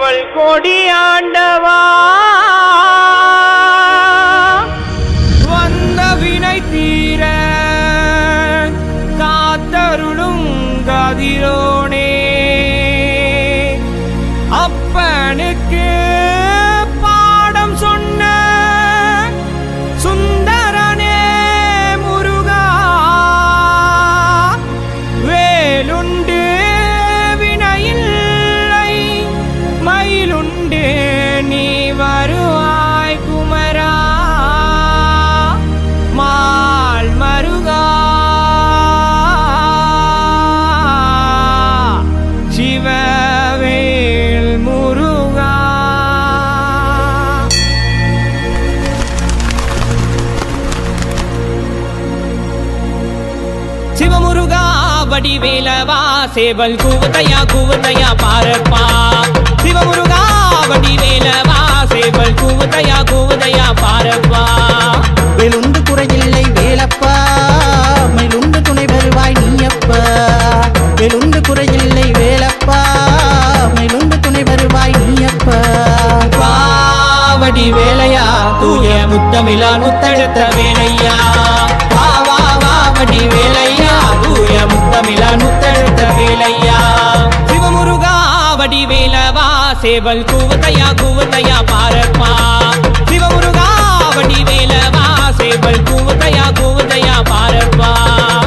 சேவல் கொடி ஆண்டவா வந்த வினை தீர காத்தருளும் கதிரோனே அப்பனுக்கு பாடம் சொன்ன சுந்தரனே முருகா வேலுண்டு வினையில்லை மயிலுண்டு நீ வருவாய் குமரா மால் மருகா சிவவேல் முருகா சிவமுருகா வடிவேலவா சேவல் கூவத்தையா கூவத்தையா பாரப்பா சிவமுருகா வடிவேலவா சேவல் கூவத்தையா கூவத்தையா பாரப்பா வெளுந்து குறையில்லை வேலப்பா மயிலுண்டு துணை வருவாய் நீயப்பா வெளுந்து குறையில்லை வேலப்பா மயிலுண்டு துணை வருவாய் நீயப்பா வாவடி வேலையா தூய முத்தமிழா முத்தெடுத்த வேலையா வா வா வாவடி வேலையா தூய முத்தமிழா முத்தெடுத்த வேலையா சிவமுருகா வடி வேலவா சேவல் கூவத்தையா கூவத்தையா பாரப்பா சிவமுருகா வடி வேலவா சேவல் கூவத்தையா கூவத்தையா பாரப்பா